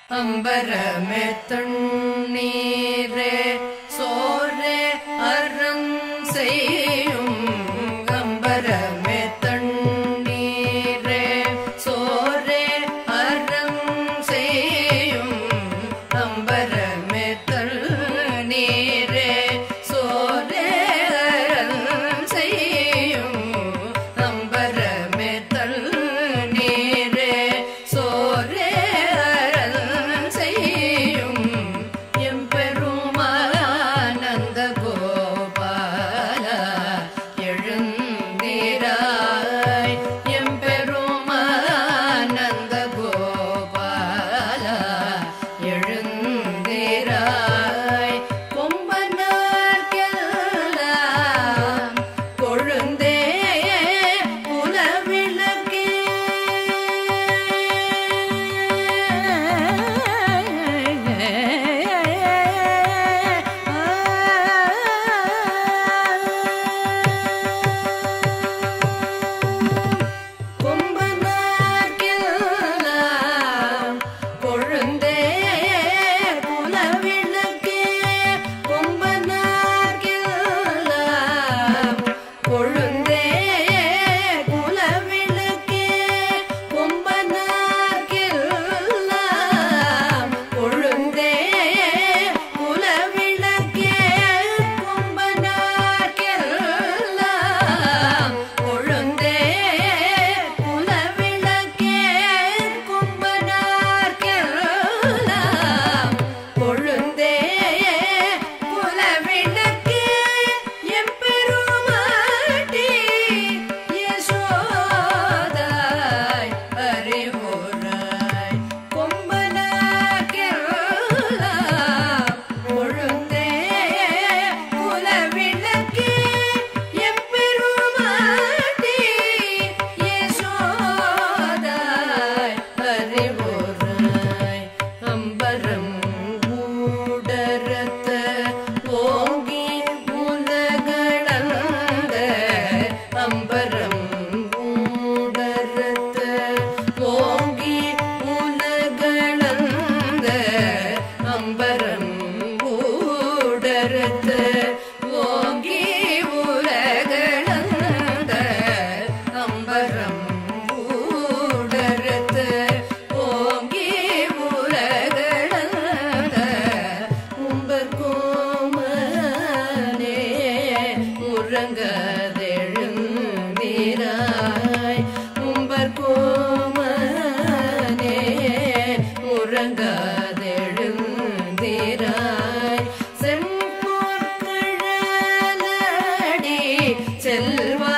அம்பரமே தண்ணீரே சோரே அறம் செய்யும் அம்பரமே தண்ணீரே சோரே அறம் செய்யும் அம்பரமே தண்ணீரே சோரே அறம் செய்யும் அம்பரமே தண்ணீரே சோரே அறம் செய்யும் எம்பெருமானந்த கோபால எழுந்தீராய் எம்பெருமானந்த கோபால எழுந்தீராய் கொம்பனார்க்கெல்லாம் கொழுந்தே குலவிளக்கே கொம்பனார்க்கெல்லாம் கொழுந்தே குலவிளக்கே கொம்பனார்க்கெல்லாம் கொழுந்தே குலவிளக்கே கொம்பனார்க்கெல்லாம் கொழுந்தே குலவிளக்கே கொம்பனார்க்கெல்லாம் கொழுந்தே குலவிளக்கே கொம்பனார்க்கெல்லாம் கொழுந்தே குலவிளக்கே எம்பெருமாட்டி யசோதாய் அறிவுராய் கொம்பனார்க்கெல்லாம் கொழுந்தே குலவிளக்கே எம்பெருமாட்டி யசோதாய் அறிவுராய் அம்பரம் ஊடரத்த ஓங்கி உலகளந்த அம்பரம் ஊடரத்த ஓங்கி உலகளந்த அம்பரம் ஊடரத்த ஓங்கி உலகளந்த அம்பரம் ஊடரத்த ஓங்கி உலகளந்த உம்பர் கோமனே உறங்கதெழுந்திராய் உம்பர் கோமனே உறங்கதெழுந்திராய் செம்பொற்கழலடி செல்வா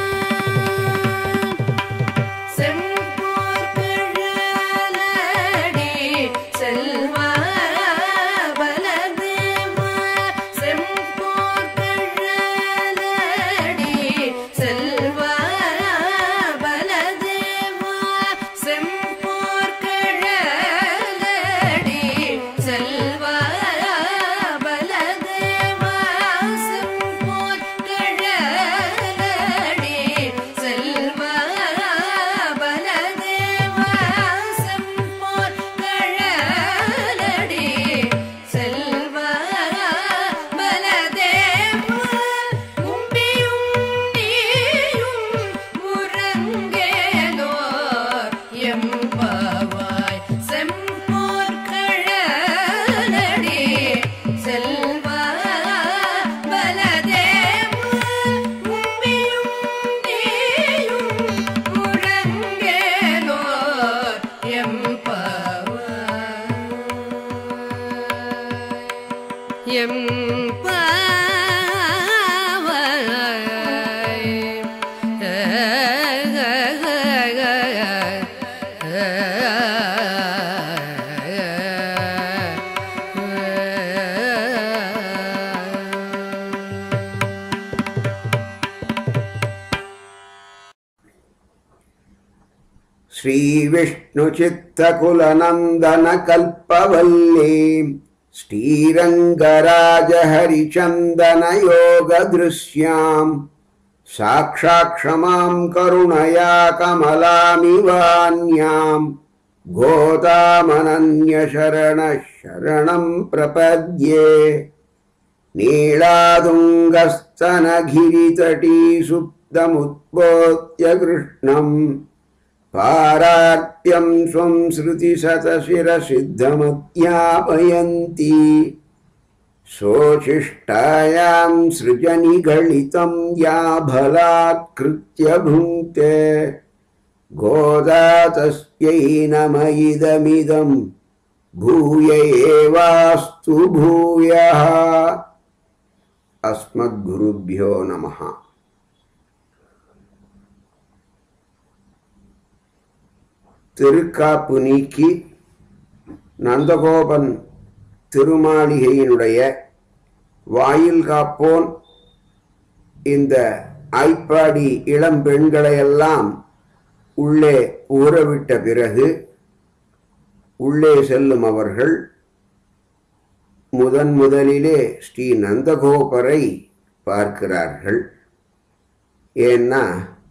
செம்பொற்கழலடி श्रीविष्णुचित्तकुलनन्दनकल्पवल्लीं श्रीरङ्गराजहरिचन्दनयोगदृश्यां साक्षाक्षमां करुणया कमलामिवान्यां गोदामनन्यशरणः शरणं प्रपद्ये नीलादुङ्गस्तनगिरितटी सुप्तमुद्बोध्य कृष्णम् पारार्त्यं स्वं श्रुतिशतशिरसिद्धमध्यापयन्ती शोचिष्टायां सृजनिगलितं या बलात्कृत्य भुङ्क्ते गोदा तस्यै नम इदमिदं भूय एवास्तु भूयः अस्मद्गुरुभ्यो नमः திருக்காப்பு நீக்கி நந்தகோபன் திருமாளிகையினுடைய வாயில் காப்போன் இந்த ஐப்பாடி இளம் பெண்களையெல்லாம் உள்ளே ஊறவிட்ட பிறகு உள்ளே செல்லும் அவர்கள் முதன் முதலிலே ஸ்ரீ நந்தகோபரை பார்க்கிறார்கள் ஏன்னா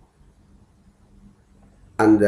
அந்த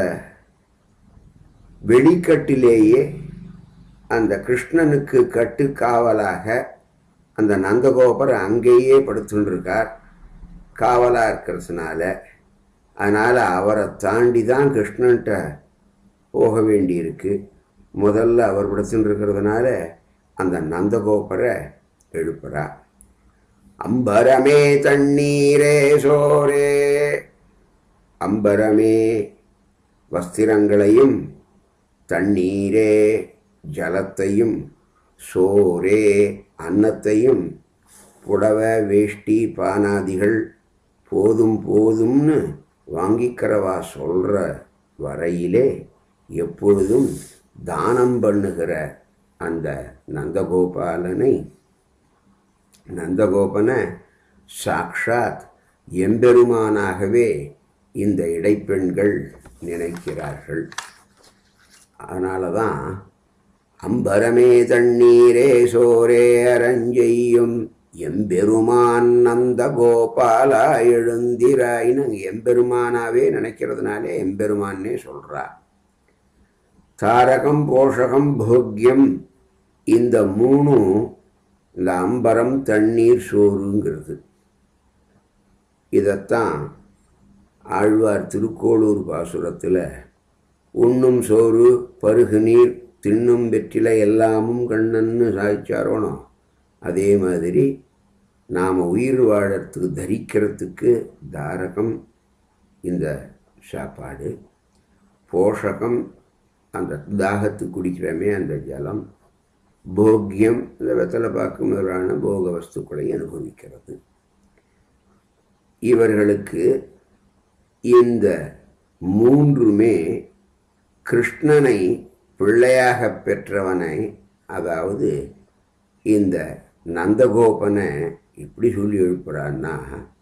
வெளிக்கட்டிலேயே அந்த கிருஷ்ணனுக்கு கட்டு காவலாக அந்த நந்தகோபர் அங்கேயே படுத்துட்டுருக்கார் காவலாக இருக்கிறதுனால அதனால் அவரை தாண்டி தான் கிருஷ்ணன்ட்ட போக வேண்டியிருக்கு முதல்ல அவர் படுத்துட்டு இருக்கிறதுனால அந்த நந்தகோபரை எழுப்புறா அம்பரமே தண்ணீரே சோரே அம்பரமே வஸ்திரங்களையும் தண்ணீரே ஜலத்தையும் சோரே அன்னத்தையும் புடவை வேஷ்டி பானாதிகள் போதும் போதும்னு வாங்கிக்கிறவா சொல்கிற வரையிலே எப்பொழுதும் தானம் பண்ணுகிற அந்த நந்தகோபாலனை நந்தகோபனை சாக்ஷாத் எம்பெருமானாகவே இந்த இடைப்பெண்கள் நினைக்கிறார்கள் அதனால தான் அம்பரமே தண்ணீரே சோரே அரஞ்செய்யும் எம்பெருமான் நந்த கோபாலா எழுந்திராயின்னு எம்பெருமானாவே நினைக்கிறதுனாலே எம்பெருமானே சொல்றா தாரகம் போஷகம் போக்கியம் இந்த மூணும் இந்த அம்பரம் தண்ணீர் சோறுங்கிறது இதைத்தான் ஆழ்வார் திருக்கோளூர் பாசுரத்தில் உண்ணும் சோறு பருகு நீர் தின்னும் வெற்றிலை எல்லாமும் கண்ணன்னு சாய்ச்சாரோனோ அதே மாதிரி நாம் உயிர் வாழறதுக்கு தரிக்கிறதுக்கு தாரகம் இந்த சாப்பாடு போஷகம் அந்த தாகத்துக்கு குடிக்கிறமே அந்த ஜலம் போக்கியம் இந்த வெத்தலை பாக்கு முதலான போக வஸ்துக்களை அனுபவிக்கிறது இவர்களுக்கு இந்த மூன்றுமே கிருஷ்ணனை பிள்ளையாக பெற்றவனை அதாவது இந்த நந்தகோபனை எப்படி சொல்லி எழுப்புறான்னா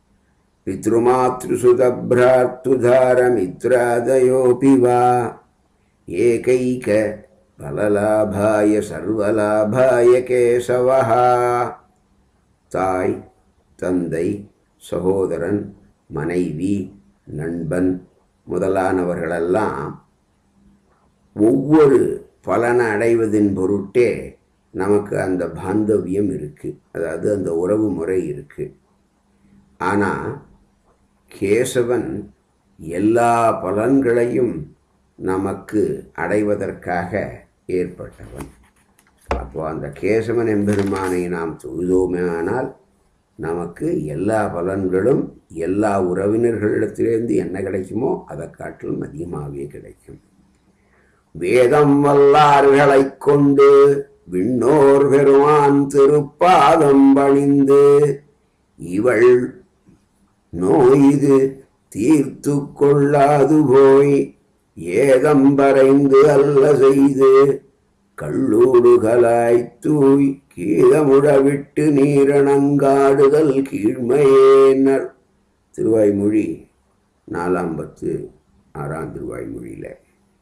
பித்ருமாத்ருசுதப்ரார்த்துதாரமித்ராதயோபி வா ஏகைக பலலாபாய சர்வலாபாய கேசவஹா தாய் தந்தை சகோதரன் மனைவி நண்பன் முதலானவர்களெல்லாம் ஒவ்வொரு பலனை அடைவதின் பொருட்டே நமக்கு அந்த பாந்தவியம் இருக்குது அதாவது அந்த உறவு முறை இருக்குது ஆனால் கேசவன் எல்லா பலன்களையும் நமக்கு அடைவதற்காக ஏற்பட்டவன் அப்போ அந்த கேசவன் எம்பெருமானை நாம் தொழுதோமேயானால் நமக்கு எல்லா பலன்களும் எல்லா உறவினர்களிடத்திலிருந்து என்ன கிடைக்குமோ அதை காட்டிலும் அதிகமாகவே கிடைக்கும் வேதம் வல்லார்களைக் கொண்டு விண்ணோர் பெருமான் திருப்பாதம் பணிந்து இவள் நோயிது தீர்த்து கொள்ளாது போய் ஏதம் வரைந்து அல்ல செய்து கள்ளூடுகளாய் தூய் கீழமுட விட்டு நீரணங்காடுதல் கீழ்மையேனர் திருவாய்மொழி நாலாம் பத்து ஆறாம் திருவாய்மொழியில்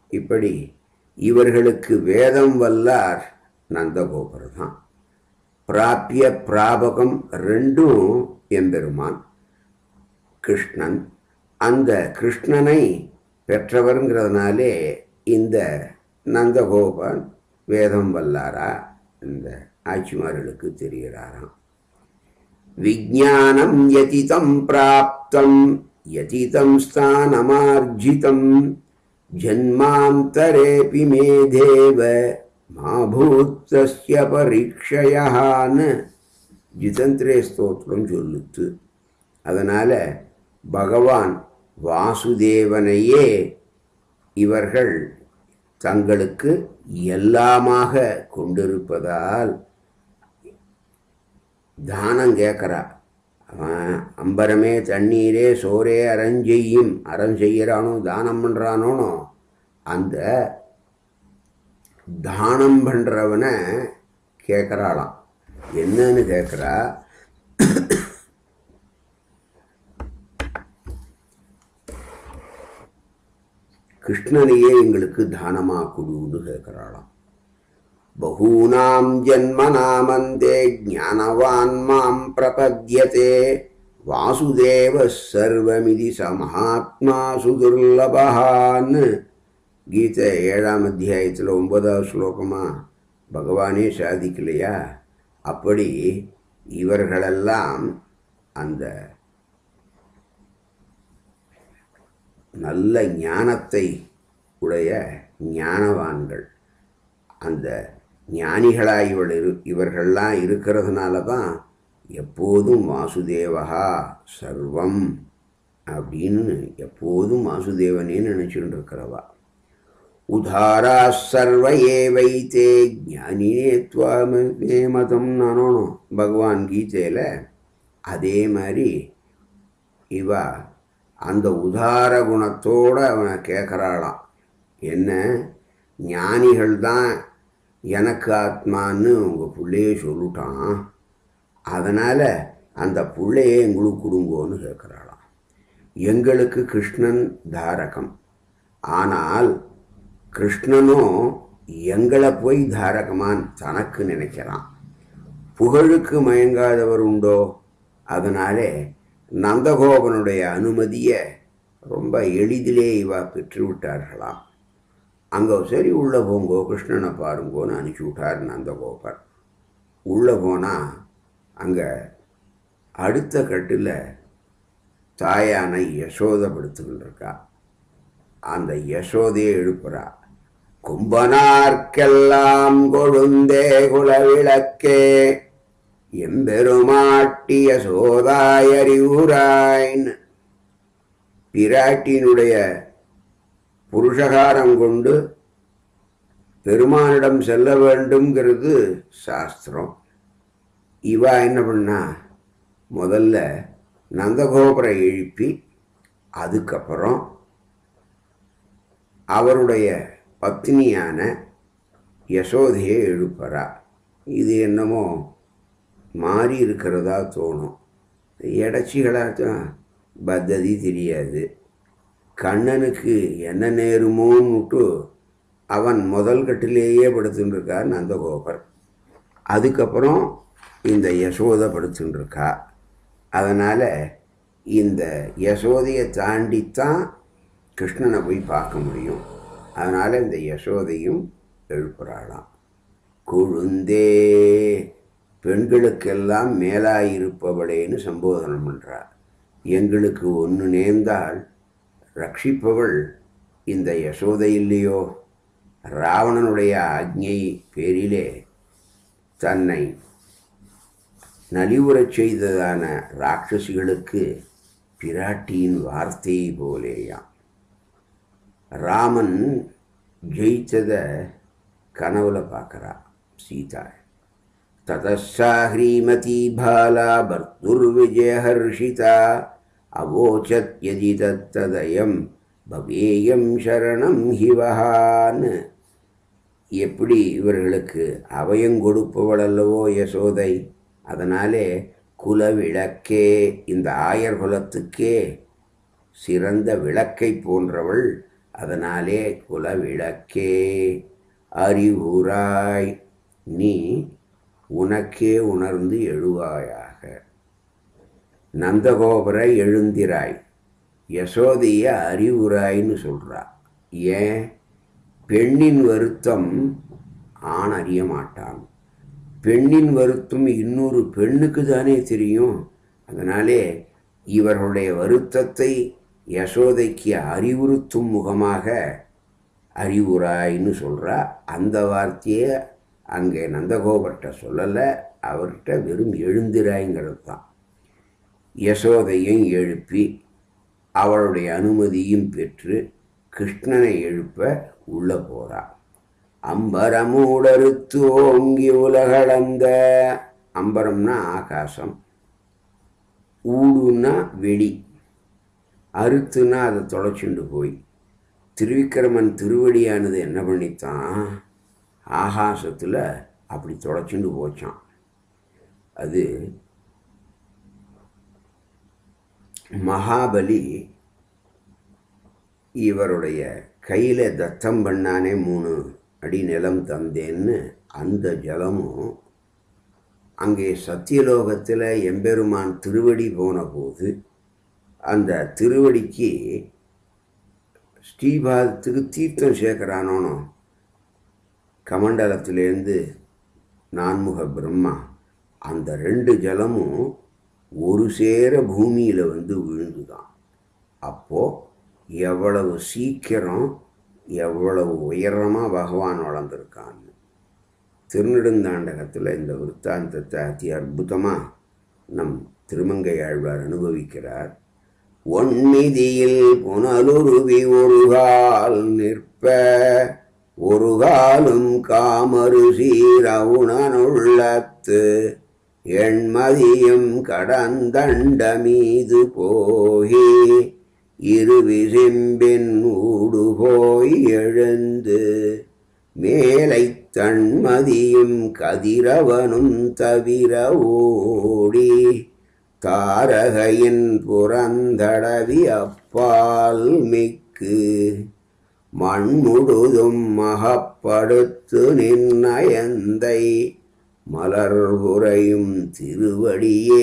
இப்படி இவர்களுக்கு வேதம் வல்லார் நந்தகோபர் தான் பிராப்பிய பிராபகம் ரெண்டும் எம்பெருமான் கிருஷ்ணன் அந்த கிருஷ்ணனை பெற்றவருங்கிறதுனாலே இந்த நந்தகோபன் வேதம் வல்லாரா இந்த ஆட்சிமார்களுக்கு தெரிகிறாராம் விஜானம் யதிதம் பிராப்தம் யதிதம் ஸ்தானமார்ஜிதம் ஜன்மாந்தரேபி மே தேவ மாபூத்தஸ்ய பரீட்சையான்னு ஜிதந்திரே ஸ்தோத்திரம் சொல்லுத்து அதனால் பகவான் வாசுதேவனையே இவர்கள் தங்களுக்கு எல்லாமாக கொண்டிருப்பதால் தானம் கேட்குறா அவன் அம்பரமே தண்ணீரே சோரே அறஞ்செய்யும் அறம் செய்கிறானோ தானம் பண்ணுறானோனோ அந்த தானம் பண்ணுறவனை கேட்குறாளாம் என்னன்னு கேட்குறா கிருஷ்ணனையே எங்களுக்கு தானமா கொடுன்னு கேட்குறாளாம் பகூனாம் ஜன்மநாமந்தே ஞானவான் மாம் பிரபத்யதே வாசுதேவ சர்வமிதி ச மகாத்மா சுதுர்லபகான்னு கீதை ஏழாம் அத்தியாயத்தில் ஒன்பதாவது ஸ்லோகமாக பகவானே சாதிக்கலையா அப்படி இவர்களெல்லாம் அந்த நல்ல ஞானத்தை உடைய ஞானவான்கள் அந்த ஞானிகளாய் இவள் இரு இவர்கள்லாம் இருக்கிறதுனால தான் எப்போதும் வாசுதேவகா சர்வம் அப்படின்னு எப்போதும் வாசுதேவனே நினச்சிட்டு இருக்கிறவா உதாரா சர்வ ஏவைத்தே ஞானினே துவாமே மதம் நானோனும் பகவான் கீதையில் அதே மாதிரி இவ அந்த உதார குணத்தோடு அவனை கேட்குறாளாம் என்ன ஞானிகள் தான் எனக்கு ஆத்மான்னு உங்கள் பிள்ளையே சொல்லிட்டான் அதனால் அந்த பிள்ளையே எங்களுக்கு கொடுங்கோன்னு கேட்குறாளாம் எங்களுக்கு கிருஷ்ணன் தாரகம் ஆனால் கிருஷ்ணனும் எங்களை போய் தாரகமான் தனக்கு நினைக்கிறான் புகழுக்கு மயங்காதவர் உண்டோ அதனாலே நந்தகோபனுடைய அனுமதியை ரொம்ப எளிதிலே இவா பெற்று விட்டார்களாம் அங்கே சரி உள்ளே போங்கோ கிருஷ்ணனை பாருங்கோன்னு அனுப்பிச்சி விட்டார் நந்தகோபர் உள்ளே போனால் அங்கே அடுத்த கட்டில் தாயானை யசோதப்படுத்துக்கிட்டு இருக்கா அந்த யசோதையை எழுப்புறா கும்பனார்க்கெல்லாம் கொழுந்தே குலவிளக்கே எம்பெருமாட்டிய சோதாயறிவுராய்ன்னு பிராட்டியினுடைய புருஷகாரம் கொண்டு பெருமானிடம் செல்ல வேண்டும்ங்கிறது சாஸ்திரம் இவா என்ன பண்ணா முதல்ல நந்தகோபுரை எழுப்பி அதுக்கப்புறம் அவருடைய பத்னியான யசோதையை எழுப்புறா இது என்னமோ மாறி இருக்கிறதா தோணும் இடைச்சிகளாக தான் பத்ததி தெரியாது கண்ணனுக்கு என்ன நேருமோன்னுட்டு அவன் முதல் கட்டிலேயே படுத்துட்டு இருக்கார் நந்தகோபர் அதுக்கப்புறம் இந்த யசோதை படுத்துட்டு இருக்கா அதனால் இந்த யசோதையை தாண்டித்தான் கிருஷ்ணனை போய் பார்க்க முடியும் அதனால் இந்த யசோதையும் எழுப்புறாளாம் கொழுந்தே பெண்களுக்கெல்லாம் மேலாயிருப்பவளேன்னு சம்போதனம் பண்ணுறார் எங்களுக்கு ஒன்று நேர்ந்தால் ரட்சிப்பவள் இந்த யசோதை இல்லையோ ராவணனுடைய ஆக்ஞை பேரிலே தன்னை நலிவுறச் செய்ததான ராட்சசிகளுக்கு பிராட்டியின் வார்த்தை போலேயாம் ராமன் ஜெயித்ததை கனவுல பார்க்குறா சீதா ततस्सा ह्रीमती बाला भर्तुर्विजयहर्षिता अवोचत् यदि तत्तदयं பவேயம் சரணம் ஹிவஹான்னு எப்படி இவர்களுக்கு அபயம் கொடுப்பவள் அல்லவோ யசோதை அதனாலே குலவிளக்கே இந்த ஆயர் குலத்துக்கே சிறந்த விளக்கை போன்றவள் அதனாலே குலவிளக்கே அறிவுராய் நீ உனக்கே உணர்ந்து எழுவாயாக நந்தகோபுர எழுந்திராய் யசோதைய அறிவுராய்ன்னு சொல்றா ஏன் பெண்ணின் வருத்தம் ஆண் அறிய மாட்டான் பெண்ணின் வருத்தம் இன்னொரு பெண்ணுக்கு தானே தெரியும் அதனாலே இவர்களுடைய வருத்தத்தை யசோதைக்கு அறிவுறுத்தும் முகமாக அறிவுராய்ன்னு சொல்கிறா அந்த வார்த்தையை அங்கே நந்தகோபர்கிட்ட சொல்லலை அவர்கிட்ட வெறும் எழுந்திராய்ங்கிறது தான் யசோதையும் எழுப்பி அவளுடைய அனுமதியும் பெற்று கிருஷ்ணனை எழுப்ப உள்ள போறா அம்பரமூடறுத்து ஓங்கி உலகளந்த அம்பரம்னா ஆகாசம் ஊடுன்னா வெளி அறுத்துன்னா அதை தொலைச்சுண்டு போய் திருவிக்கிரமன் திருவடியானது என்ன பண்ணித்தான் ஆகாசத்தில் அப்படி தொலைச்சுண்டு போச்சான் அது மகாபலி இவருடைய கையில் தத்தம் பண்ணானே மூணு அடி நிலம் தந்தேன்னு அந்த ஜலமும் அங்கே சத்தியலோகத்தில் எம்பெருமான் திருவடி போன போது அந்த திருவடிக்கு ஸ்ரீபாதத்துக்கு தீர்த்தம் சேர்க்குறானோனோ கமண்டலத்திலேருந்து நான்முக பிரம்மா அந்த ரெண்டு ஜலமும் ஒரு சேர பூமியில் வந்து விழுந்துதான் அப்போது எவ்வளவு சீக்கிரம் எவ்வளவு உயரமாக பகவான் வளர்ந்துருக்கான்னு திருநெடுந்தாண்டகத்தில் இந்த விற்த்தாந்தத்தை அதி அற்புதமாக நம் திருமங்கை ஆழ்வார் அனுபவிக்கிறார் ஒன்னிதியில் புனலுருவி ஒருகால் நிற்ப ஒரு காலும் காமரு சீரவுணனுள்ளத்து எண்மதியும் கடந்தண்ட மீது போகி இருவிசிம்பின் ஊடு போய் எழுந்து மேலை தன்மதியும் கதிரவனும் தவிர ஓடி தாரகையின் புறந்தடவி அப்பால் மிக்கு மண்முழுதும் மகப்படுத்து நின்னயந்தை மலர்புரையும் திருவடியே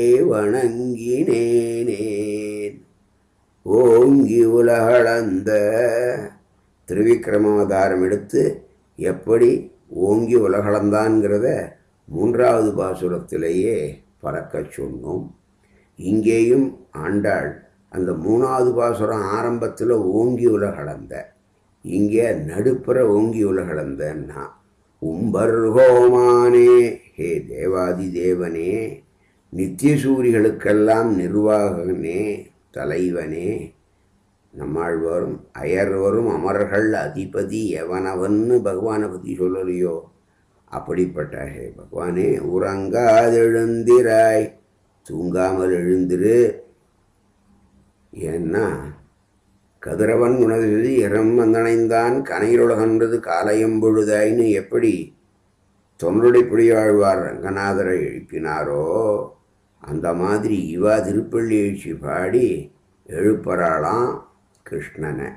வணங்கினேனேன் ஓங்கி உலகளந்த திருவிக்கிரமாவதாரம் எடுத்து எப்படி ஓங்கி உலகளந்தான்கிறத மூன்றாவது பாசுரத்திலேயே பறக்கச் சொன்னோம் இங்கேயும் ஆண்டாள் அந்த மூணாவது பாசுரம் ஆரம்பத்தில் ஓங்கி உலகளந்த இங்கே நடுப்புற ஓங்கி உலகளந்தன்னா உம்பர்கோமானே ஹே தேவாதி தேவனே நித்தியசூரிகளுக்கெல்லாம் நிர்வாகனே தலைவனே நம்மாழ்வாரும் அயர்வரும் அமரர்கள் அதிபதி எவனவன்னு பகவானை பற்றி சொல்லலையோ அப்படிப்பட்ட ஹே பகவானே உறங்காதெழுந்திராய் தூங்காமல் எழுந்திரு ஏன்னா கதிரவன் உணர்ந்தது இறம் வந்தணைந்தான் கனையுலகன்றது காலையும் பொழுதாயின்னு எப்படி தொண்டருடைப்புடியாழ்வார் ரங்கநாதரை எழுப்பினாரோ அந்த மாதிரி இவா திருப்பள்ளி எழுச்சி பாடி எழுப்புறாளாம் கிருஷ்ணனை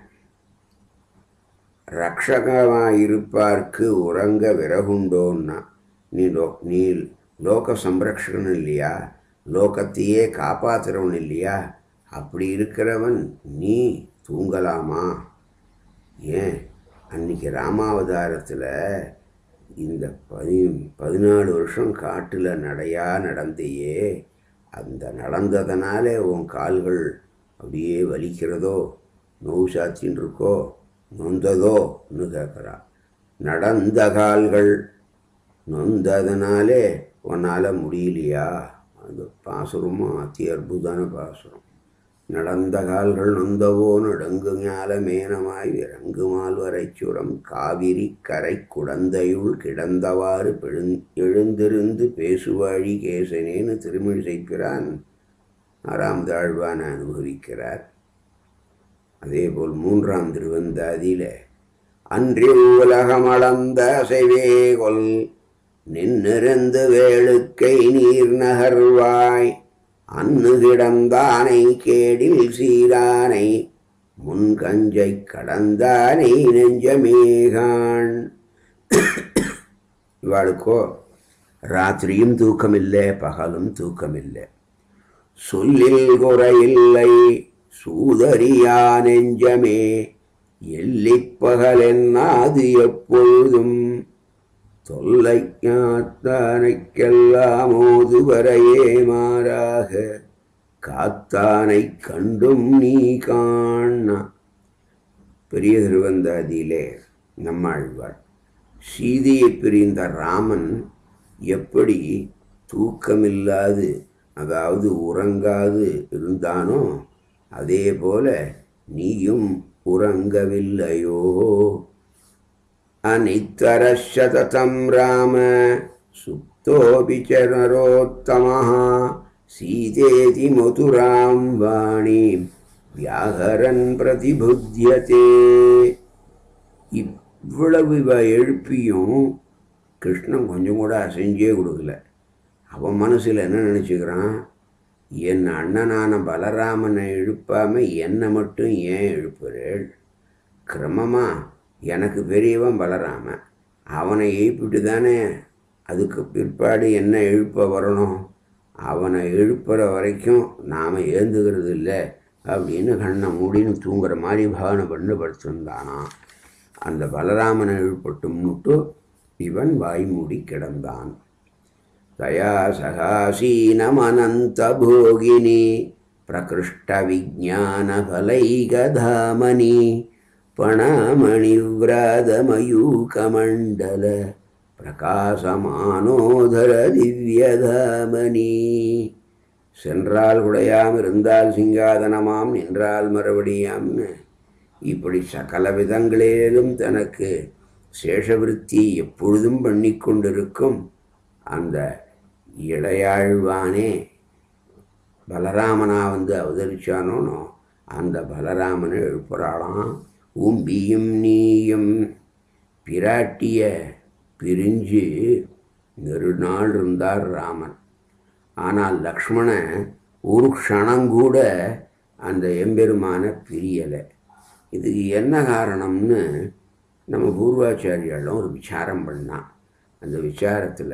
ரக்ஷகமாக இருப்பார்க்கு உறங்க விறகுண்டோன்னா நீ லோ நீ லோக சம்ரக்ஷகன் இல்லையா லோகத்தையே காப்பாற்றுறவன் இல்லையா அப்படி இருக்கிறவன் நீ தூங்கலாமா ஏன் அன்னைக்கு ராமாவதாரத்தில் இந்த பதி பதினாலு வருஷம் காட்டில் நடையா நடந்தையே அந்த நடந்ததனாலே உன் கால்கள் அப்படியே வலிக்கிறதோ நோவு சாத்தின்னு இருக்கோ நொந்ததோன்னு கேட்குறா நடந்த கால்கள் நொந்ததுனாலே உன்னால் முடியலையா அந்த பாசுரமும் அதி அற்புதமான பாசுரம் நடந்த கால்கள் நொந்தவோ நடுங்கு ஞால மேனமாய் விரங்கு மால்வரைச்சுரம் காவிரி கரை குடந்தையுள் கிடந்தவாறு பெழுந் எழுந்திருந்து பேசுவாழி கேசனேன்னு திருமிழிசைப்பிரான் ஆறாம் தாழ்வான அனுபவிக்கிறார் அதேபோல் மூன்றாம் திருவந்தாதியில அன்றி உலகமளந்த அசைவேகொல் நின்னிருந்து வேளுக்கை நீர் நகர்வாய் அன்னு கிடந்தானை கேடில் சீரானை முன்கஞ்சை கடந்தானே நெஞ்சமேகான் இவாளுக்கோ ராத்திரியும் தூக்கமில்லை பகலும் தூக்கமில்லை சொல்லில் குறையில்லை சூதரியா நெஞ்சமே எல்லிப்பகலென்னாது எப்பொழுதும் தொல்லை ஞாத்தானைக்கெல்லாம் ஓதுவரையே மாறாக காத்தானை கண்டும் நீ காண பெரிய திருவந்தாதியிலே நம்மாழ்வார் சீதையை பிரிந்த ராமன் எப்படி தூக்கமில்லாது அதாவது உறங்காது இருந்தானோ அதே போல நீயும் உறங்கவில்லையோ அனித்தரசததம் ராம சுப்தோபி ச நரோத்தமः சீதேதி மதுராம் வாணி வியாகரன் பிரதிபுத்தியதே இவ்வளவு இவ எழுப்பியும் கிருஷ்ணன் கொஞ்சம் கூட அசைஞ்சே கொடுக்கல அவன் மனசில் என்ன நினச்சிக்கிறான் என் அண்ணனான பலராமனை எழுப்பாம என்னை மட்டும் ஏன் எழுப்புறேள் கிரமமாக எனக்கு பெரியவன் பலராமன் அவனை எழுப்பிட்டு தானே அதுக்கு பிற்பாடு என்ன எழுப்ப வரணும் அவனை எழுப்புற வரைக்கும் நாம் ஏந்துக்கிறது இல்லை அப்படின்னு கண்ணை மூடின்னு தூங்குற மாதிரி பாவனை பண்ணி படுத்திருந்தானா அந்த பலராமனை எழுப்பட்டும்னுட்டு இவன் வாய் மூடி கிடந்தான் தயா சகாசீனமனந்த போகினி பிரகிருஷ்ட விஜான பலைகதாமணி பணமணிவிராதமயூகமண்டல பிரகாசமானோதர திவ்யதாமணி சென்றால் குடையாம் இருந்தால் சிங்காதனமாம் நின்றால் மறுபடியாம்னு இப்படி சகல விதங்களிலும் தனக்கு சேஷவிருத்தி எப்பொழுதும் பண்ணி கொண்டிருக்கும் அந்த இளையாழ்வானே பலராமனா வந்து அவதரிச்சானோனோ அந்த பலராமனை எழுப்புறாளாம் உம்பியும் நீயும் பிராட்டிய பிரிஞ்சு நெடுநாள் இருந்தார் ராமன் ஆனால் லக்ஷ்மணன் ஒரு க்ஷணங்கூட அந்த எம்பெருமான பிரியலை இதுக்கு என்ன காரணம்னு நம்ம பூர்வாச்சாரியாலும் ஒரு விசாரம் பண்ணான் அந்த விசாரத்தில்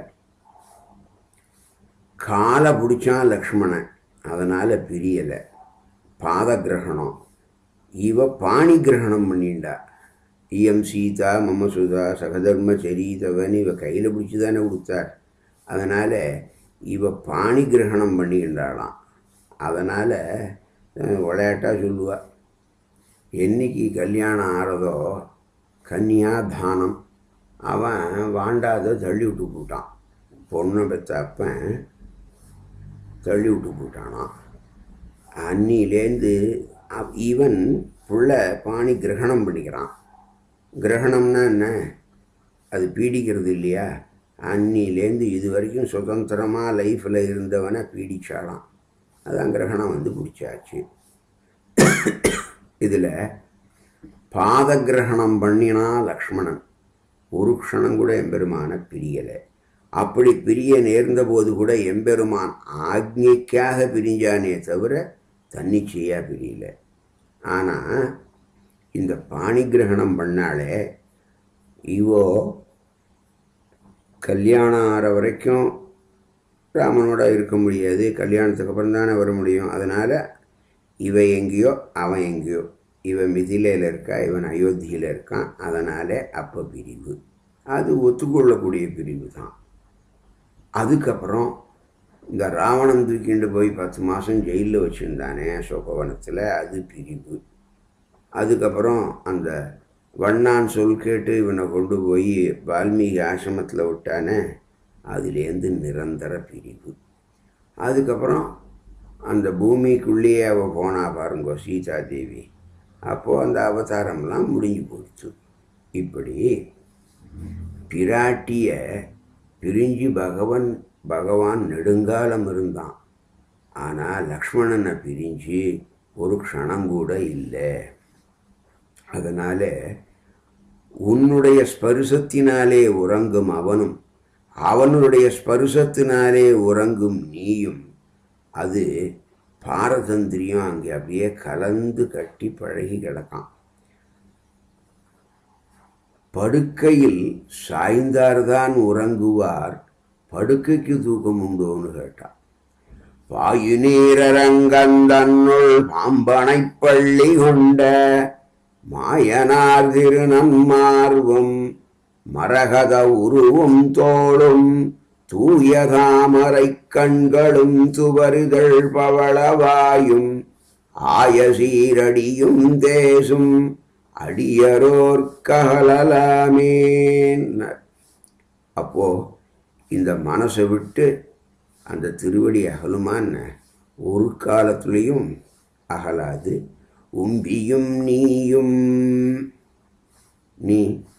காலை பிடிச்சான் லக்ஷ்மணன் அதனால் பிரியலை பாத கிரகணம் இவ பாணி கிரகணம் பண்ணிண்டா இயம் சீதா மம சுதா சகதர்ம சரீதவன் இவ கையில் பிடிச்சி தானே கொடுத்தார் அதனால் இவ பாணி கிரகணம் பண்ணிக்கின்றாளாம் அதனால் விளையாட்டாக சொல்லுவா என்னைக்கு கல்யாணம் ஆறதோ கன்னியா தானம் அவன் வாண்டாத தள்ளி விட்டு போட்டான் பொண்ணை பெற்ற அப்பன் தள்ளி விட்டு போட்டானான் அன்னிலேருந்து அவ்- இவன் புள்ள பாணி கிரகணம் பண்ணிக்கிறான் கிரகணம்னா என்ன அது பீடிக்கிறது இல்லையா அன்னிலேருந்து இது வரைக்கும் சுதந்திரமாக லைஃப்பில் இருந்தவனை பீடிச்சாலாம் அதான் கிரகணம் வந்து பிடிச்சாச்சு இதில் பாத கிரகணம் பண்ணினா லக்ஷ்மணன் ஒரு க்ஷணம் கூட எம்பெருமான பிரியலை அப்படி பிரிய நேர்ந்த போது கூட எம்பெருமான் ஆக்ஞைக்காக பிரிஞ்சானே தவிர தன்னிச்சையாக பிரியல ஆனால் இந்த பாணி கிரகணம் பண்ணாலே இவோ கல்யாணம் ஆகிற வரைக்கும் ராமனோட இருக்க முடியாது கல்யாணத்துக்கு அப்புறம் தானே வர முடியும் அதனால் இவ எங்கேயோ அவன் எங்கேயோ இவன் மிதிலையில் இருக்கா இவன் அயோத்தியில் இருக்கான் அதனால் அப்போ பிரிவு அது ஒத்துக்கொள்ளக்கூடிய பிரிவு தான் அதுக்கப்புறம் இந்த ராவணன் தூக்கிண்டு போய் பத்து மாதம் ஜெயிலில் வச்சுருந்தானே அசோகவனத்தில் அது பிரிவு அதுக்கப்புறம் அந்த வண்ணான் சொல் கேட்டு இவனை கொண்டு போய் வால்மீகி ஆசிரமத்தில் விட்டானே அதுலேருந்து நிரந்தர பிரிவு அதுக்கப்புறம் அந்த பூமிக்குள்ளேயே அவள் போனா பாருங்கோ சீதா தேவி அப்போது அந்த அவதாரம்லாம் முடிஞ்சு போயிடுச்சு இப்படி பிராட்டிய பிரிஞ்சு பகவன் பகவான் நெடுங்காலம் இருந்தான் ஆனால் லக்ஷ்மணனை பிரிஞ்சு ஒரு க்ஷணம் கூட இல்லை அதனால் உன்னுடைய ஸ்பரிசத்தினாலே உறங்கும் அவனும் அவனுடைய ஸ்பரிசத்தினாலே உறங்கும் நீயும் அது பாரதந்திரியம் அங்கே அப்படியே கலந்து கட்டி பழகி கிடக்கான் படுக்கையில் சாய்ந்தார்தான் உறங்குவார் படுக்கைக்கு தூக்கம் உண்டோன்னு கேட்டான் பாயு நீரரங்கந்தன்னுள் பாம்பனைப் பள்ளி கொண்ட மாயனார் திருநன்மார்வும் மரகத உருவும் தோளும் தூய தாமரை கண்களும் துவறுகள் பவளவாயும் ஆயசீரடியும் தேசும் அடியரோர் ககலலாமேன் அப்போ இந்த மனசை விட்டு அந்த திருவடி அகலுமான்னு ஒரு காலத்துலேயும் அகலாது உம்பியும் நீயும் நீ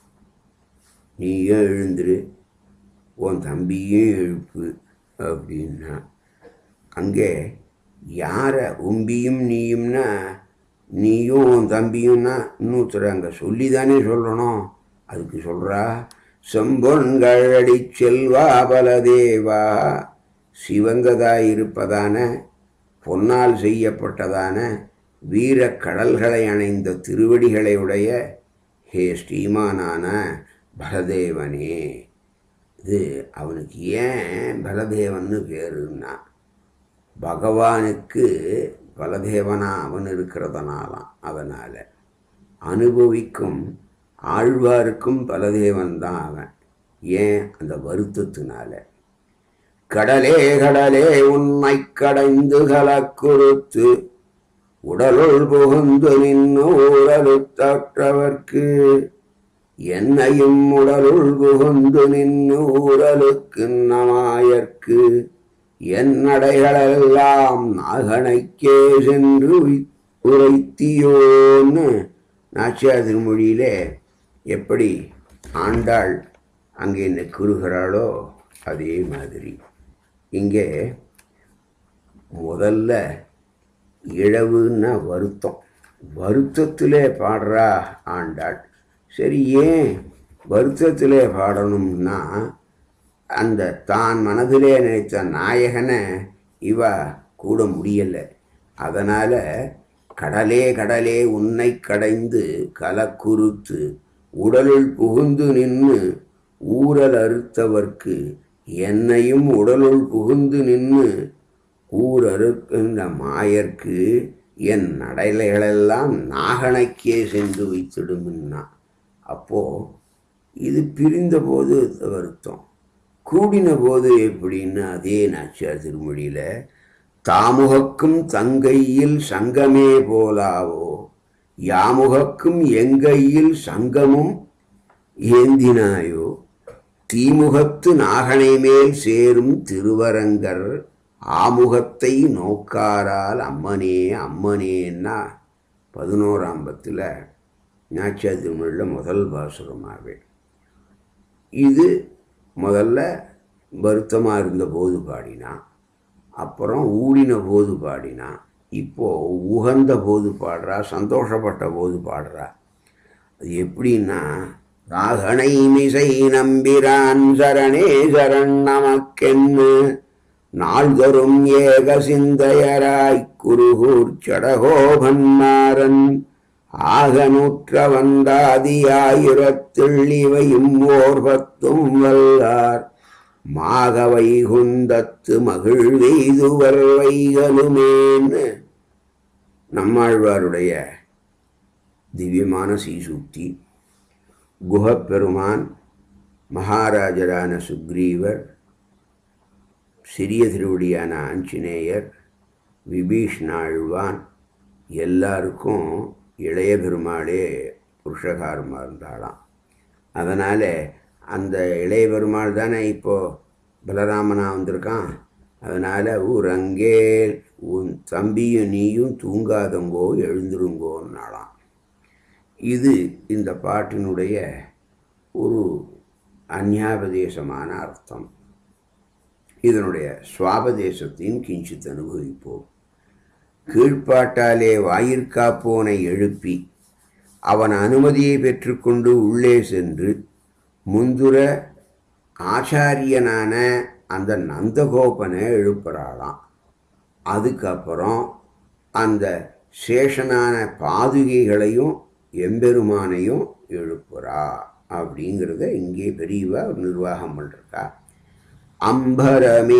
நீயும் எழுந்துரு உன் தம்பியும் எழுப்பு அப்படின்னா அங்கே யாரை உம்பியும் நீயும்னா நீயும் உன் தம்பியும்னா இன்னொருத்தர் அங்கே சொல்லி தானே சொல்லணும் அதுக்கு சொல்கிறா செம்பொன்கழடி செல்வா பலதேவா சிவந்ததாய் இருப்பதான பொன்னால் செய்யப்பட்டதான வீரக் கடல்களை அணைந்த திருவடிகளை உடைய ஹே ஸ்ரீமானான பலதேவனே இது அவனுக்கு ஏன் பலதேவன்னு பேருன்னா பகவானுக்கு பலதேவனா அவன் இருக்கிறதுனாலாம் அதனால் அனுபவிக்கும் ஆழ்வாருக்கும் பலதேவன் தான் அவன் ஏன் அந்த வருத்தத்தினால கடலே கடலே உன்னை கடைந்து கலக்குறுத்து உடலுள் புகுந்து நின்று ஊரலுத்தற்றவர்க்கு என்னையும் உடலுள் புகுந்து நின்று ஊரலுக்கு நமாயர்க்கு என் நடைகளெல்லாம் நாகனைக்கே சென்று உய்- உரைத்தியோன்னு நாச்சியார் திருமொழியிலே எப்படி ஆண்டாள் அங்கே நிற்குறுகிறாளோ அதே மாதிரி இங்கே முதல்ல இழவுன்னா வருத்தம் வருத்தத்திலே பாடுறா ஆண்டாள் சரி ஏன் வருத்தத்திலே பாடணும்னா அந்த தான் மனதிலே நினைத்த நாயகனை இவ கூட முடியலை அதனால் கடலே கடலே உன்னை கடைந்து கலக்குறுத்து உடலுள் புகுந்து நின்று ஊரல் அறுத்தவர்க்கு என்னையும் உடலுள் புகுந்து நின்று ஊர் அறுக்கின்ற மாயர்க்கு என் நடைலைகளெல்லாம் நாகனைக்கே சென்று வைத்திடும்னா அப்போ இது பிரிந்த போது வருத்தம் கூடின போது எப்படின்னு அதே நாச்சியார் திருமொழியில தாமுகக்கும் தங்கையில் சங்கமே போலாவோ யாமுகக்கும் எங்கையில் சங்கமும் ஏந்தினாயோ தீமுகத்து நாகனை மேல் சேரும் திருவரங்கர் ஆமுகத்தை நோக்காரால் அம்மனே அம்மனேன்னா பதினோராம் பத்தில் நாச்சியார் திருமொழியில் முதல் பாசுரமாகவே இது முதல்ல வருத்தமாக இருந்த போது பாடினான் அப்புறம் ஊடின போது பாடினான் இப்போ உகந்த போது பாடுறா சந்தோஷப்பட்ட போது பாடுறா அது எப்படின்னா ராகனை மிசை நம்பிரான் சரணே சரண் நமக்கென்னு நாள்தரும் ஏக சிந்தையராய் குருகூர் சடகோபன்மாரன் ஆக நூற்ற வந்தாதியாயிரத்தில் இவையும் ஓர் பத்தும் வல்லார் மாக வைகுந்தத்து மகிழ்வெய்துவர் வைகளுமேன்னு நம்மாழ்வாருடைய திவ்யமான சீசூக்தி குஹப்பெருமான் மகாராஜரான சுக்ரீவர் சிறிய திருவடியான ஆஞ்சநேயர் விபீஷ்ணாழ்வான் எல்லாருக்கும் இளைய பெருமாளே புருஷகாரமாக இருந்தாளாம் அதனால் அந்த இளைய பெருமாள் தானே இப்போது பலராமனா வந்திருக்கான் அதனால் ஊரங்கே உன் தம்பியும் நீயும் தூங்காதங்கோ எழுந்திருங்கோன்னாலாம் இது இந்த பாட்டினுடைய ஒரு அந்யாபதேசமான அர்த்தம் இதனுடைய சுவாபதேசத்தையும் கிஞ்சித் அனுபவிப்போம் கீழ்ப்பாட்டாலே வாயிற்காப்போனை எழுப்பி அவன் அனுமதியை பெற்றுக்கொண்டு உள்ளே சென்று முந்துர ஆச்சாரியனான அந்த நந்தகோபனை எழுப்புறாளாம் அதுக்கப்புறம் அந்த சேஷனான பாதுகைகளையும் எம்பெருமானையும் எழுப்புறா அப்படிங்கிறத இங்கே பெரியவா ஒரு நிர்வாகம் பண்ணிருக்கா அம்பரமே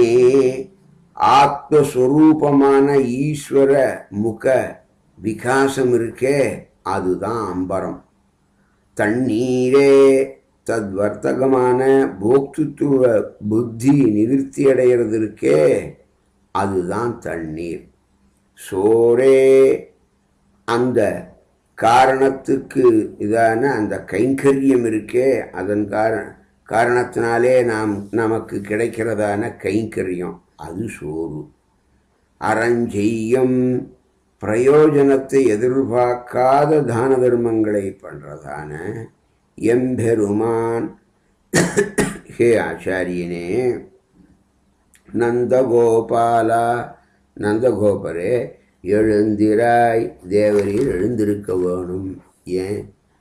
ஆத்மஸ்வரூபமான ஈஸ்வர முக விகாசம் இருக்கே அதுதான் அம்பரம் தண்ணீரே தத்வர்த்தகமான போக்துத்துவ புத்தி நிவிருத்தி அடைகிறது இருக்கே அதுதான் தண்ணீர் சோரே அந்த காரணத்துக்கு இதான அந்த கைங்கரியம் இருக்கே அதன் காரண காரணத்தினாலே நாம் நமக்கு கிடைக்கிறதான கைங்கரியம் அது சோறு அறஞ்செய்யும் பிரயோஜனத்தை எதிர்பார்க்காத தான தர்மங்களை பண்ணுறதான எம்பெருமான் ஹே ஆச்சாரியனே நந்தகோபாலா நந்தகோபரே எழுந்திராய் தேவரீர் எழுந்திருக்க வேணும் ஏன்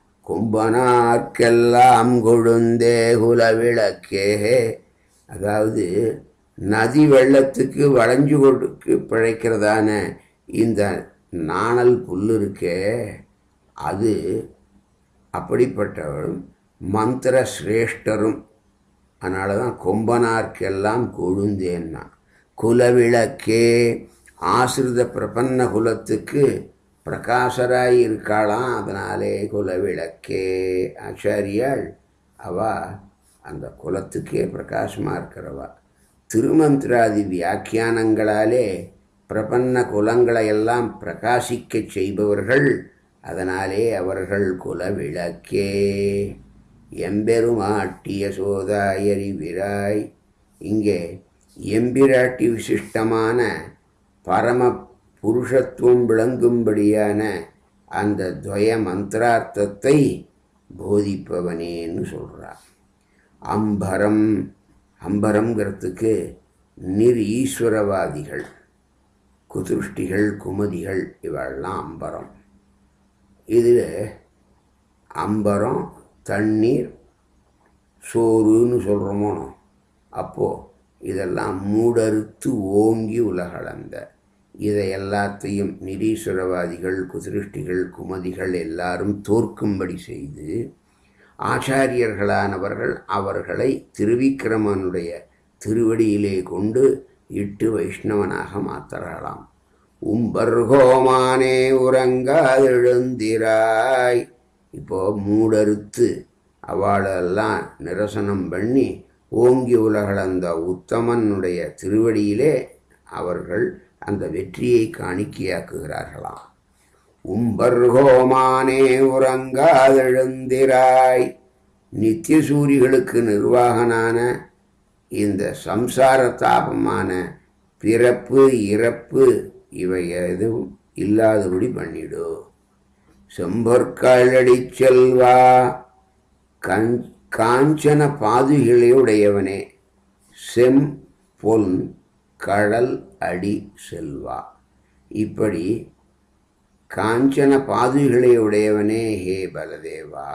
கொம்பனார்க்கெல்லாம் கொழுந்தே குல விளக்கே அதாவது நதி வெள்ளத்துக்கு வளைஞ்சு கொடுக்கு பிழைக்கிறதான இந்த நாணல் புல் இருக்கே அது அப்படிப்பட்டவரும் மந்திர சிரேஷ்டரும் அதனால தான் கொம்பனார்க்கெல்லாம் கொழுந்தேன்னா குலவிளக்கே ஆசிரித பிரபன்ன குலத்துக்கு பிரகாசராய் இருக்காளாம் அதனாலே குலவிளக்கே ஆச்சாரியாள் அவ அந்த குலத்துக்கே பிரகாசமாக இருக்கிறவா திருமந்திராதி வியாக்கியானங்களாலே பிரபன்ன குலங்களை எல்லாம் பிரகாசிக்கச் செய்பவர்கள் அதனாலே அவர்கள் குலவிளக்கே எம்பெருமாட்டிய சோதாயரி விராய் இங்கே எம்பிராட்டி விசிஷ்டமான பரம புருஷத்துவம் விளங்கும்படியான அந்த துவய மந்திரார்த்தத்தை போதிப்பவனேன்னு சொல்கிறார் அம்பரம் அம்பரம்ங்கிறதுக்கு நிர் ஈஸ்வரவாதிகள் குதிருஷ்டிகள் குமதிகள் இவெல்லாம் அம்பரம் இதில் அம்பரம் தண்ணீர் சோறுன்னு சொல்கிறோமோ அப்போது இதெல்லாம் மூடறுத்து ஓங்கி உலகளந்த இதை எல்லாத்தையும் நிரீஸ்வரவாதிகள் குதிருஷ்டிகள் குமதிகள் எல்லாரும் தோற்கும்படி செய்து ஆச்சாரியர்களானவர்கள் அவர்களை திருவிக்கிரமனுடைய திருவடியிலே கொண்டு இட்டு வைஷ்ணவனாக மாத்தரலாம் உம்பர்கோமானே உறங்காதெழுந்திராய் இப்போ மூடறுத்து அவளெல்லாம் நிரசனம் பண்ணி ஓங்கி உலகளந்த உத்தமனுடைய திருவடியிலே அவர்கள் அந்த வெற்றியை காணிக்கையாக்குகிறார்களாம் உம்பர்கோமானே உறங்காதெழுந்திராய் நித்திய சூரிகளுக்கு நிர்வாகனான இந்த சம்சார தாபமான பிறப்பு இறப்பு இவை எதுவும் இல்லாதபடி பண்ணிடு செம்பொற்காலடி செல்வா கஞ் காஞ்சன பாதுகையுடையவனே செம் பொன் கடல் அடி செல்வா இப்படி காஞ்சன பாதுகளை உடையவனே ஹே பலதேவா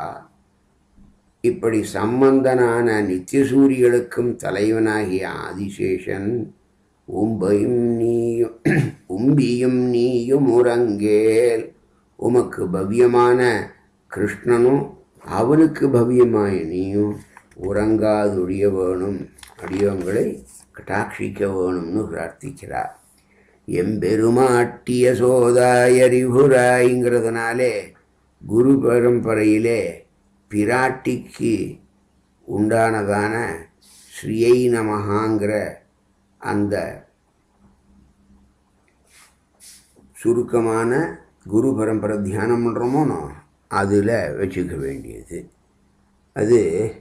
இப்படி சம்பந்தனான நித்தியசூரிகளுக்கும் தலைவனாகிய ஆதிசேஷன் உம்பையும் நீயும் உம்பியும் நீயும் உறங்கேல் உமக்கு பவ்யமான கிருஷ்ணனும் அவனுக்கு பவ்யமாய நீயும் உறங்காதொழிய வேணும் அடியவங்களை கட்டாட்சிக்க வேணும்னு பிரார்த்திக்கிறார் எம்பெருமாட்டிய சோதாயரிபுராய்ங்கிறதுனாலே குரு பரம்பரையிலே பிராட்டிக்கு உண்டானதான ஸ்ரீயை நமகாங்கிற அந்த சுருக்கமான குரு பரம்பரை தியானம் பண்ணுறோமோனோ அதில் வச்சுக்க வேண்டியது அது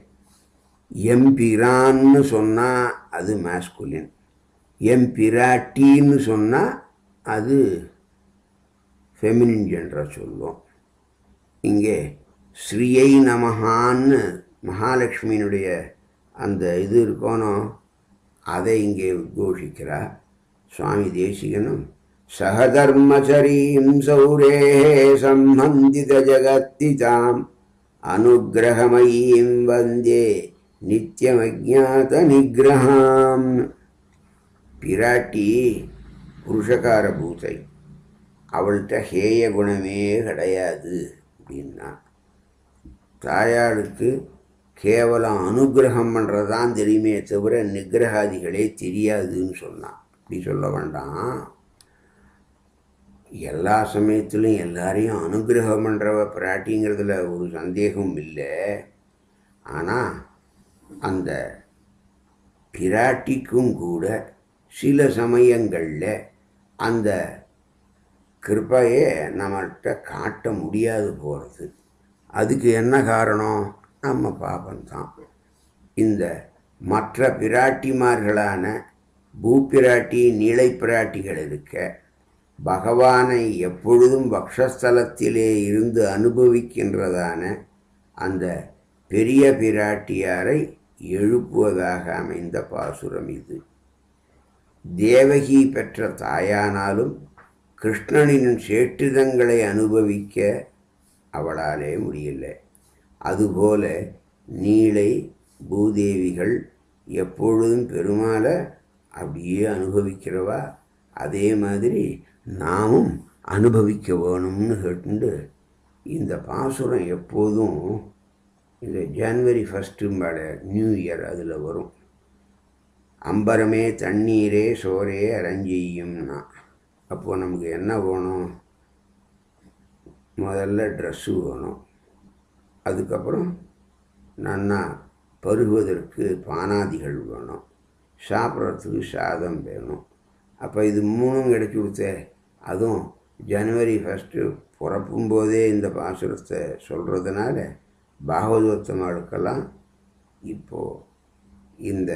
எம்பிரான்னு சொன்னால் அது மேஸ்குலின் எம்பிராட்டின்னு சொன்னால் அது ஃபெமினின் ஜென்டரை சொல்லும் இங்கே ஸ்ரீயை நமகான்னு மகாலட்சுமியினுடைய அந்த இது இருக்கணும் அதை இங்கே உத்கோஷிக்கிறார் சுவாமி தேசிகனும் சகதர்மச்சரீம் சௌரே சம்பந்தித ஜகத்திதாம் அனுகிரகமயீம் வந்தே நித்தியமஜாத நிகிரகாம் பிராட்டி புருஷகார பூத்தை அவள்கிட்ட ஹேய குணமே கிடையாது அப்படின்னா தாயாளுக்கு கேவலம் அனுகிரகம் பண்ணுறதான் தெரியுமே தவிர நிகிரகாதிகளே தெரியாதுன்னு சொன்னான் அப்படி சொல்ல வேண்டாம் எல்லா சமயத்திலும் எல்லாரையும் அனுகிரகம் பண்ணுறவ பிராட்டிங்கிறதுல ஒரு சந்தேகம் இல்லை ஆனால் அந்த பிராட்டிக்கும் கூட சில சமயங்களில் அந்த கிருப்பையை நம்மள்கிட்ட காட்ட முடியாது போகிறது அதுக்கு என்ன காரணம் நம்ம பாபம்தான் இந்த மற்ற பிராட்டிமார்களான பூப்பிராட்டி நீலை பிராட்டிகள் இருக்க பகவானை எப்பொழுதும் வக்ஷஸ்தலத்திலே இருந்து அனுபவிக்கின்றதான அந்த பெரிய பிராட்டியாரை எழுப்புவதாக அமைந்த பாசுரம் இது தேவகி பெற்ற தாயானாலும் கிருஷ்ணனின் சேற்றிதங்களை அனுபவிக்க அவளாலே முடியல அதுபோல நீலை பூதேவிகள் எப்பொழுதும் பெருமாளை அப்படியே அனுபவிக்கிறவா அதே மாதிரி நாமும் அனுபவிக்க வேணும்னு கேட்டு இந்த பாசுரம் எப்போதும் இந்த ஜனவரி ஃபஸ்ட்டும்பாட நியூ இயர் அதில் வரும் அம்பரமே தண்ணீரே சோரே அரஞ்செய்யும்னா அப்போது நமக்கு என்ன வேணும் முதல்ல ட்ரெஸ்ஸு வேணும் அதுக்கப்புறம் நன்னா பருகுவதற்கு பானாதிகள் வேணும் சாப்பிட்றதுக்கு சாதம் வேணும் அப்போ இது மூணும் கிடைச்சி கொடுத்தே அதுவும் ஜனவரி ஃபஸ்ட்டு பிறப்பும் போதே இந்த பாசுரத்தை சொல்கிறதுனால பாகவதோத்தமாளுக்கெல்லாம் இப்போது இந்த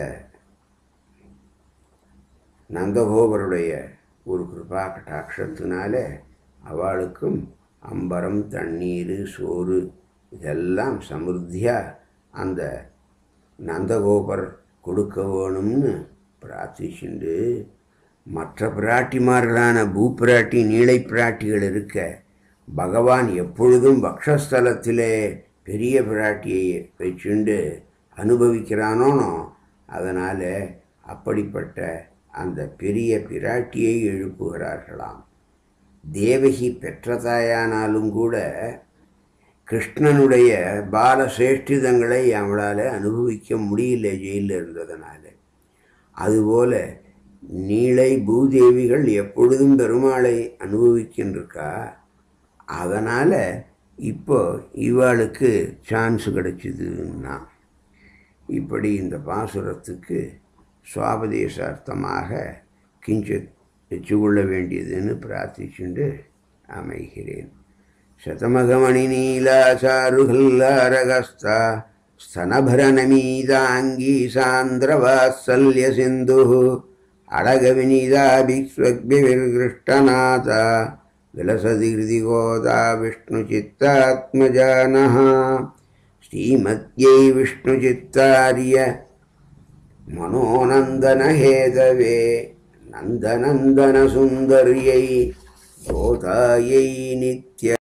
நந்தகோபருடைய ஒரு கிருபா கட்டாட்சத்தினால அவளுக்கும் அம்பரம் தண்ணீர் சோறு இதெல்லாம் சமிருத்தியாக அந்த நந்தகோபர் கொடுக்க வேணும்னு பிரார்த்திச்சுண்டு மற்ற பிராட்டிமார்களான பூப்பிராட்டி நீலை பிராட்டிகள் இருக்க பகவான் எப்பொழுதும் பக்ஷஸ்தலத்திலே பெரிய பிராட்டியை வச்சுண்டு அனுபவிக்கிறானோனோ அதனால் அப்படிப்பட்ட அந்த பெரிய பிராட்டியை எழுப்புகிறார்களாம் தேவகி பெற்ற தாயானாலும் கூட கிருஷ்ணனுடைய பாலசேஷ்டிதங்களை அவளால் அனுபவிக்க முடியல ஜெயிலில் இருந்ததுனால அதுபோல நீளை பூதேவிகள் எப்பொழுதும் பெருமாளை அனுபவிக்கின்றிருக்கா அதனால் இப்போ இவாளுக்கு சான்ஸ் கிடைச்சிதுன்னா இப்படி இந்த பாசுரத்துக்கு சுவாபதேசார்த்தமாக கிஞ்சித் வச்சுக்கொள்ள வேண்டியதுன்னு பிரார்த்திச்சுண்டு அமைகிறேன் శతమగమణి నీలాచారుహల్లారగస్తా స్తనభరనమీదాంగీ సాంద్రవాత్సల్య సింధు అడగవినీదాభిస్వగ్భిర్గృష్టనాథ విలసది హృది గోదా విష్ణుచిత్తాత్మజాన శ్రీమత్యై విష్ణుచిత్తార్య మనోనందనహేతవే నందనందన సుందర్యై గోదాయై నిత్య